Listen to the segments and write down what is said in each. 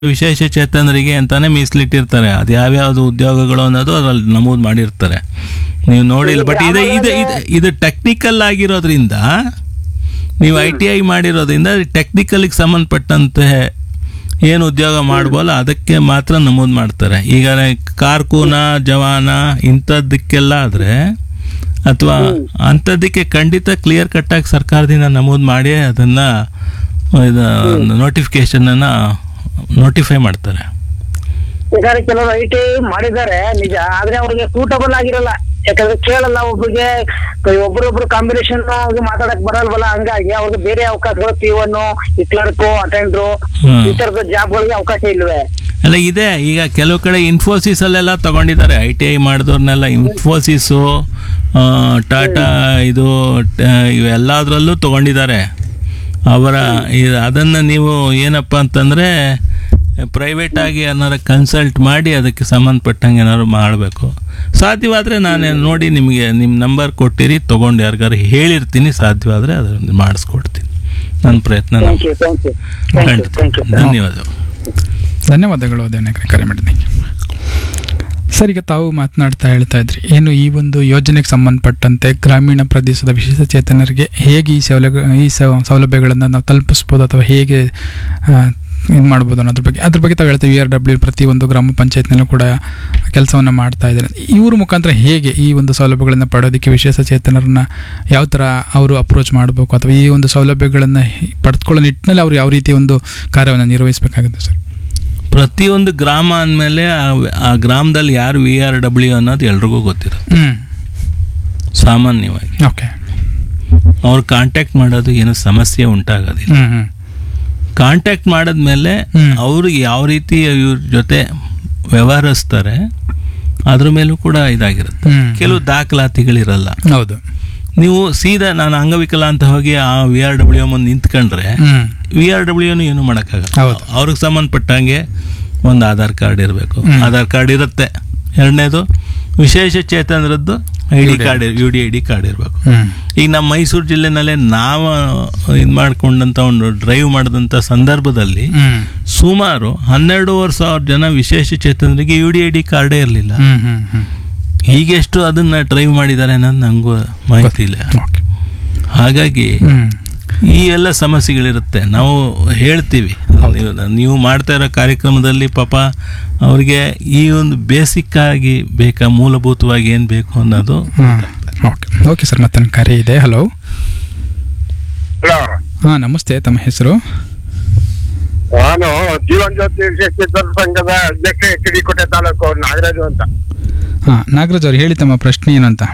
ವಿಶೇಷ ಚೇತನರಿಗೆ ಅಂತಾನೆ ಮೀಸಲಿಟ್ಟಿರ್ತಾರೆ ಅದು ಯಾವ್ಯಾವ್ದು ಉದ್ಯೋಗಗಳು ಅನ್ನೋದು ಅದ್ರಲ್ಲಿ ನಮೂದು ಮಾಡಿರ್ತಾರೆ ನೀವು ನೋಡಿಲ್ಲ ಬಟ್ ಇದು ಇದು ಇದು ಇದು ಟೆಕ್ನಿಕಲ್ ಆಗಿರೋದ್ರಿಂದ ನೀವು ಐ ಟಿ ಐ ಮಾಡಿರೋದ್ರಿಂದ ಟೆಕ್ನಿಕಲ್ಗೆ ಸಂಬಂಧಪಟ್ಟಂತೆ ಏನು ಉದ್ಯೋಗ ಮಾಡ್ಬೋಲ್ಲ ಅದಕ್ಕೆ ಮಾತ್ರ ನಮೂದು ಮಾಡ್ತಾರೆ ಈಗ ಕಾರ್ಕೂನ ಜವಾನ ಇಂಥದ್ದಕ್ಕೆಲ್ಲ ಆದರೆ ಅಥವಾ ಅಂಥದ್ದಕ್ಕೆ ಖಂಡಿತ ಕ್ಲಿಯರ್ ಕಟ್ಟಾಗಿ ಸರ್ಕಾರದಿಂದ ನಮೂದು ಮಾಡಿ ಅದನ್ನು ಇದು ನೋಟಿಫಿಕೇಶನನ್ನು ನೋಟಿಫೈ ಮಾಡ್ತಾರೆ ಯಾಕಂದ್ರೆ ಕೆಲವರು ಐ ಟಿ ಮಾಡಿದ್ದಾರೆ ನಿಜ ಆದ್ರೆ ಅವ್ರಿಗೆ ಸೂಟಬಲ್ ಆಗಿರಲ್ಲ ಯಾಕಂದ್ರೆ ಕೇಳಲ್ಲ ಒಬ್ರಿಗೆ ಒಬ್ರೊಬ್ರು ಕಾಂಬಿನೇಷನ್ ಮಾತಾಡಕ್ ಬರಲ್ವಲ್ಲ ಹಂಗಾಗಿ ಅವ್ರಿಗೆ ಬೇರೆ ಅವಕಾಶಗಳು ಪಿ ಒನ್ ಈ ಕ್ಲರ್ಕ್ ಅಟೆಂಡ್ರು ಹ್ಮ್. ಈ ತರದ ಜಾಬ್ಗಳಿಗೆ ಅವಕಾಶ ಇಲ್ವೇ ಅಲ್ಲ ಇದೆ ಈಗ ಕೆಲವು ಕಡೆ ಇನ್ಫೋಸಿಸ್ ಅಲ್ಲೆಲ್ಲ ತಗೊಂಡಿದ್ದಾರೆ ಐ ಟಿ ಐ ಮಾಡಿದವ್ರನ್ನೆಲ್ಲ ಇನ್ಫೋಸಿಸು ಆ, ಟಾಟಾ ಇದು ಟ- ಇವೆಲ್ಲದರಲ್ಲೂ ತಗೊಂಡಿದ್ದಾರೆ ಅವರ ಇ- ಅದನ್ನು ನೀವು ಏನಪ್ಪ ಅಂತಂದರೆ ಪ್ರೈವೇಟ್ ಆಗಿ ಏನಾರು ಕನ್ಸಲ್ಟ್ ಮಾಡಿ ಅದಕ್ಕೆ ಸಂಬಂಧಪಟ್ಟಂಗೆ ಏನಾದ್ರು ಮಾಡಬೇಕು ಸಾಧ್ಯವಾದರೆ ನಾನು ನೋಡಿ ನಿಮಗೆ ನಿಮ್ಮ ನಂಬರ್ ಕೊಟ್ಟಿರಿ ತೊಗೊಂಡು ಯಾರಿಗಾರು ಹೇಳಿರ್ತೀನಿ ಸಾಧ್ಯವಾದರೆ ಅದನ್ನು ಮಾಡಿಸ್ಕೊಡ್ತೀನಿ ನನ್ನ ಪ್ರಯತ್ನ ನಾನು thank you thank you thank you thank you ಧನ್ಯವಾದಗಳು ಧನ್ಯವಾದಗಳು ದೇವನಗರ ಕರೆ ಮಾಡಿದ್ದಕ್ಕೆ ಸರ್ ಈಗ ತಾವು ಮಾತನಾಡ್ತಾ ಹೇಳ್ತಾ ಇದ್ರಿ ಏನು ಈ ಒಂದು ಯೋಜನೆಗೆ ಸಂಬಂಧಪಟ್ಟಂತೆ ಗ್ರಾಮೀಣ ಪ್ರದೇಶದ ವಿಶೇಷ ಚೇತನರಿಗೆ ಹೇಗೆ ಈ ಸೌಲಭ್ಯ ಈ ಸೌ- ಸೌಲಭ್ಯಗಳನ್ನು ನಾವು ತಲುಪಿಸ್ಬೋದು ಅಥವಾ ಹೇಗೆ ಇದು ಮಾಡ್ಬೋದು ಅನ್ನೋದ್ರ ಬಗ್ಗೆ ಅದ್ರ ಬಗ್ಗೆ ತಾವು ಹೇಳ್ತೀವಿ ವಿ ಆರ್ ಡಬ್ಲ್ಯೂ ಪ್ರತಿಯೊಂದು ಗ್ರಾಮ ಪಂಚಾಯತ್ನಲ್ಲೂ ಕೂಡ ಕೆಲಸವನ್ನು ಮಾಡ್ತಾ ಇದ್ದಾರೆ ಇವ್ರ ಮುಖಾಂತರ ಹೇಗೆ ಈ ಒಂದು ಸೌಲಭ್ಯಗಳನ್ನು ಪಡೆಯೋದಕ್ಕೆ ವಿಶೇಷ ಚೇತನರನ್ನ ಯಾವ ಥರ ಅವರು ಅಪ್ರೋಚ್ ಮಾಡಬೇಕು ಅಥವಾ ಈ ಒಂದು ಸೌಲಭ್ಯಗಳನ್ನು ಪಡೆದುಕೊಳ್ಳೋ ನಿಟ್ಟಿನಲ್ಲಿ ಅವರು ಯಾವ ರೀತಿ ಒಂದು ಕಾರ್ಯವನ್ನು ನಿರ್ವಹಿಸಬೇಕಾಗುತ್ತೆ ಸರ್ ಪ್ರತಿಯೊಂದು ಗ್ರಾಮ ಅಂದಮೇಲೆ ಆ ಗ್ರಾಮದಲ್ಲಿ ಯಾರು ವಿ ಆರ್ ಡಬ್ಲ್ಯೂ ಅನ್ನೋದು ಎಲ್ರಿಗೂ ಗೊತ್ತಿರುತ್ತೆ ಹ್ಮ್ ಸಾಮಾನ್ಯವಾಗಿ ಓಕೆ ಅವ್ರು ಕಾಂಟ್ಯಾಕ್ಟ್ ಮಾಡೋದು ಏನೋ ಸಮಸ್ಯೆ ಉಂಟಾಗೋದಿಲ್ಲ ಹ್ಮ್ ಹ್ಮ್ ಕಾಂಟ್ಯಾಕ್ಟ್ ಮಾಡಿದ್ಮೇಲೆ ಹ್ಮ್. ಅವರು ಯಾವ ರೀತಿ ಇವ್ರ ಜೊತೆ ವ್ಯವಹರಿಸ್ತಾರೆ ಅದ್ರ ಮೇಲೂ ಕೂಡ ಇದಾಗಿರುತ್ತೆ ಹ್ಮ್. ಕೆಲವು ದಾಖಲಾತಿಗಳಿರಲ್ಲ ಹೌದು ನೀವು ಸೀದಾ ನಾನು ಅಂಗವಿಕಲ ಅಂತ ಹೋಗಿ ಆ ವಿ ಆರ್ ಡಬ್ಲ್ಯೂ ಮುಂದೆ ನಿಂತ್ಕೊಂಡ್ರೆ ಹ್ಮ್ ವಿ ಆರ್ ಡಬ್ಲ್ಯೂನು ಏನು ಮಾಡೋಕ್ಕಾಗಲ್ಲ ಹೌದು. ಅವ್ರಿಗೆ ಸಂಬಂಧಪಟ್ಟಂಗೆ ಒಂದು ಆಧಾರ್ ಕಾರ್ಡ್ ಇರಬೇಕು ಹ್ಮ್. ಆಧಾರ್ ಕಾರ್ಡ್ ಇರುತ್ತೆ ಎರಡನೇದು ವಿಶೇಷ ಚೇತನರದ್ದು I D card U D I D card ಇರಬೇಕು ಹ್ಮ್ ಈಗ ನಮ್ಮ ಮೈಸೂರು ಜಿಲ್ಲೆನಲ್ಲೇ ನಾವು ಇದು ಮಾಡ್ಕೊಂಡಂಥ ಒಂದು ಡ್ರೈವ್ ಮಾಡಿದಂಥ ಸಂದರ್ಭದಲ್ಲಿ ಹ್ಮ್ ಸುಮಾರು ಹನ್ನೆರಡೂವರೆ ಸಾವಿರ ಜನ ವಿಶೇಷ ಚೇತನರಿಗೆ ಯು ಡಿ ಐ ಡಿ ಕಾರ್ಡೇ ಇರಲಿಲ್ಲ ಹ್ಮ್ ಹ್ಮ್ ಹ್ಮ್ ಈಗೆಷ್ಟು ಅದನ್ನ ಡ್ರೈವ್ ಮಾಡಿದ್ದಾರೆ ಅನ್ನೋದು ನನಗೂ ಮಾಹಿತಿ ಇಲ್ಲ ಓಕೆ ಹಾಗಾಗಿ ಹ್ಮ್ ಈ ಎಲ್ಲ ಸಮಸ್ಯೆಗಳಿರುತ್ತೆ ನಾವು ಹೇಳ್ತೀವಿ ನೀವು ನೀವು ಮಾಡ್ತಾ ಇರೋ ಕಾರ್ಯಕ್ರಮದಲ್ಲಿ ಪಾಪ ಅವ್ರಿಗೆ ಈ ಒಂದು ಬೇಸಿಕ್ ಆಗಿ ಬೇಕಾ ಮೂಲಭೂತವಾಗಿ ಏನು ಬೇಕು ಅನ್ನೋದು ಹಾಂ ಓಕೆ ಓಕೆ ಸರ್ ಮತ್ತೆ ನನ್ನ ಕರೆ ಇದೆ ಹಲೋ ಹಲೋ ಹಾಂ ನಮಸ್ತೆ ತಮ್ಮ ಹೆಸರು ನಾನು ಜೀವನ್ ಜ್ಯೋತಿ ವಿಶೇಷ ಸಂಘದ ಅಧ್ಯಕ್ಷ ಎಚ್ ಡಿ ಕೋಟೆ ತಾಲೂಕು ನಾಗರಾಜು ಅಂತ ಹಾಂ ನಾಗರಾಜ್ ಅವ್ರು ಹೇಳಿ ತಮ್ಮ ಪ್ರಶ್ನೆ ಏನು ಅಂತ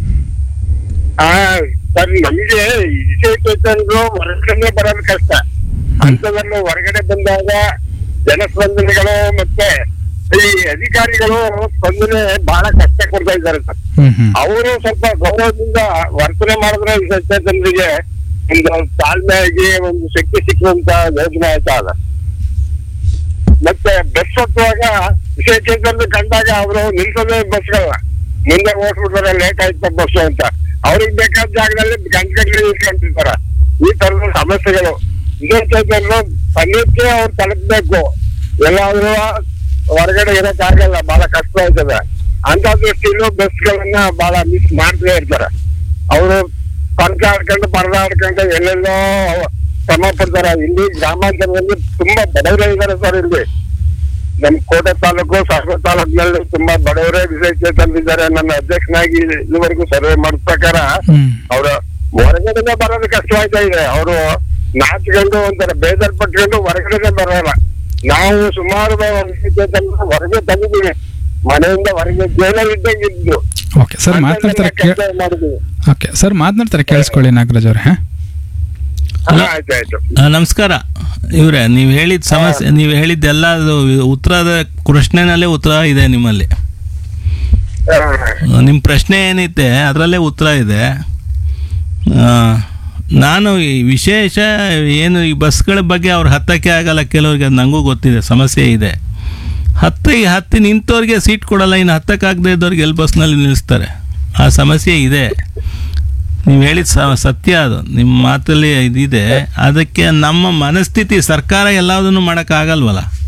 ಆ, ಸರ್ ನಮಗೆ ವಿಶೇಷ ಚೇತನರು ಹೊರಗಡೆ ಬರೋದು ಕಷ್ಟ ಅಂತದ್ರಲ್ಲೂ ಹೊರಗಡೆ ಬಂದಾಗ ಜನಸ್ಪಂದನೆಗಳು ಮತ್ತೆ ಈ ಅಧಿಕಾರಿಗಳು ಸ್ಪಂದನೆ ಬಹಳ ಕಷ್ಟ ಕೊಡ್ತಾ ಇದ್ದಾರೆ ಸರ್ ಹ್ಮ್ ಹ್ಮ್ ಅವರು ಸ್ವಲ್ಪ ಗೌರವದಿಂದ ವರ್ತನೆ ಮಾಡಿದ್ರೆ ವಿಶೇಷ ಚೇತನರಿಗೆ ಒಂದು ತಾಳ್ಮೆಯಾಗಿ ಒಂದು ಶಕ್ತಿ ಸಿಕ್ಕುವಂತ ಯೋಜನೆ ಆಯ್ತಾ ಅದ ಮತ್ತೆ ಬಸ್ ಹತ್ತುವಾಗ ವಿಶೇಷ ಚೇತನ ಕಂಡಾಗ ಅವರು ನಿಲ್ಸೋದೇ ಬಸ್ಗಳನ್ನ ಮುಂದೆ ಓಡ್ಸ್ಬಿಡ್ತಾರೆ ಲೇಟ್ ಆಯ್ತು ಬಸ್ ಅಂತ ಅವ್ರಿಗೆ ಬೇಕಾದ ಜಾಗದಲ್ಲಿ ಗಂಟೆಗಟ್ಟಲೆ ನಿಲ್ಸ್ಕೊಂತಿರ್ತಾರ ಈ ತರದ ಸಮಸ್ಯೆಗಳು ವಿಶೇಷ ಚೇತನರು ಸನ್ನಿಧ್ಯೆ ಅವ್ರು ತಲುಪಬೇಕು ಎಲ್ಲಾದ್ರೂ ಹೊರಗಡೆ ಇರಕ್ ಆಗಲ್ಲ ಬಹಳ ಕಷ್ಟ ಆಯ್ತದೆ ಅಂತ ದೃಷ್ಟಿಲೂ ಬಸ್ಗಳನ್ನ ಬಹಳ ಮಿಸ್ ಮಾಡ್ತೇ ಇರ್ತಾರೆ ಅವರು ಪರದಾಡ್ಕೊಂಡು ಪರದಾಡ್ಕೊಂಡು ಎಲ್ಲೆಲ್ಲೋ ಶ್ರಮ ಪಡ್ತಾರೆ ಇಲ್ಲಿ ಗ್ರಾಮಾಂತರದಲ್ಲಿ ತುಂಬಾ ಬಡವರೇ ಇದ್ದಾರೆ ಸರ್ ಇಲ್ಲಿ ನಮ್ ಕೋಟೆ ತಾಲೂಕು ಸಾಗರ ತಾಲೂಕಿನಲ್ಲಿ ತುಂಬಾ ಬಡವರೇ ವಿಶೇಷ ತಂದಿದ್ದಾರೆ ನನ್ನ ಅಧ್ಯಕ್ಷನಾಗಿ ಇಲ್ಲಿವರೆಗೂ ಸರ್ವೆ ಮಾಡಿದ ಪ್ರಕಾರ ಹ್ಮ್ ಅವ್ರ ಹೊರಗಡೆನೆ ಬರೋದು ಕಷ್ಟವಾಗ್ತಾ ಇದೆ ಅವರು ನಾಚ್ಕೊಂಡು ಒಂಥರ ಬೇಜಾರ್ ಪಟ್ಕೊಂಡು ಹೊರಗಡೆನೆ ಬರೋಲ್ಲ ನಾವು ಸುಮಾರು ವಿಶೇಷ ಹೊರಗೆ ತಂದಿದ್ದೀವಿ ಮನೆಯಿಂದ ಹೊರಗೆ ಜೈಲಲ್ಲಿ ಇದ್ದಂಗೆ ಇದ್ದು ಓಕೆ ಸರ್ ಮಾತನಾಡ್ತಾರೆ ಕೇ ಕೆಲಸ ಮಾಡಿದ್ದೀವಿ ಓಕೆ ಸರ್ ಮಾತನಾಡ್ತಾರೆ ಕೇಳಿಸ್ಕೊಳ್ಳಿ ನಾಗರಾಜ್ ಅವ್ರೆ ಹಾಂ ಹಾ, ಆಯ್ತಾಯ್ತು ಆ, ನಮಸ್ಕಾರ ಇವ್ರೆ ನೀವು ಹೇಳಿದ ಸಮಸ್ಯೆ ನೀವು ಹೇಳಿದ್ದೆಲ್ಲ ಅದು ಉತ್ತರದ ಪ್ರಶ್ನೆನಲ್ಲೇ ಉತ್ತರ ಇದೆ ನಿಮ್ಮಲ್ಲಿ ಹಾ. ನಿಮ್ಮ ಪ್ರಶ್ನೆ ಏನಿದೆ ಅದರಲ್ಲೇ ಉತ್ತರ ಇದೆ ಆ, ನಾನು ಈ ವಿಶೇಷ ಏನು ಈ ಬಸ್ಗಳ ಬಗ್ಗೆ ಅವ್ರು ಹತ್ತಕ್ಕೆ ಆಗಲ್ಲ ಕೆಲವ್ರಿಗೆ ಅದು ನನಗೂ ಗೊತ್ತಿದೆ ಸಮಸ್ಯೆ ಇದೆ ಹತ್ತಿ ಹತ್ತಿ ನಿಂತವ್ರಿಗೆ ಸೀಟ್ ಕೊಡಲ್ಲ ಇನ್ನು ಹತ್ತಕ್ಕಾಗದೇ ಇದ್ದವ್ರಿಗೆ ಎಲ್ಲಿ ಬಸ್ನಲ್ಲಿ ನಿಲ್ಲಿಸ್ತಾರೆ ಆ ಸಮಸ್ಯೆ ಇದೆ ನೀವು ಹೇಳಿದ ಸ ಸತ್ಯ ಅದು ನಿಮ್ಮ ಮಾತಲ್ಲಿ ಇದಿದೆ ಅದಕ್ಕೆ ನಮ್ಮ ಮನಸ್ಥಿತಿ ಸರ್ಕಾರ ಎಲ್ಲದನ್ನು ಮಾಡೋಕ್ಕಾಗಲ್ವಲ್ಲ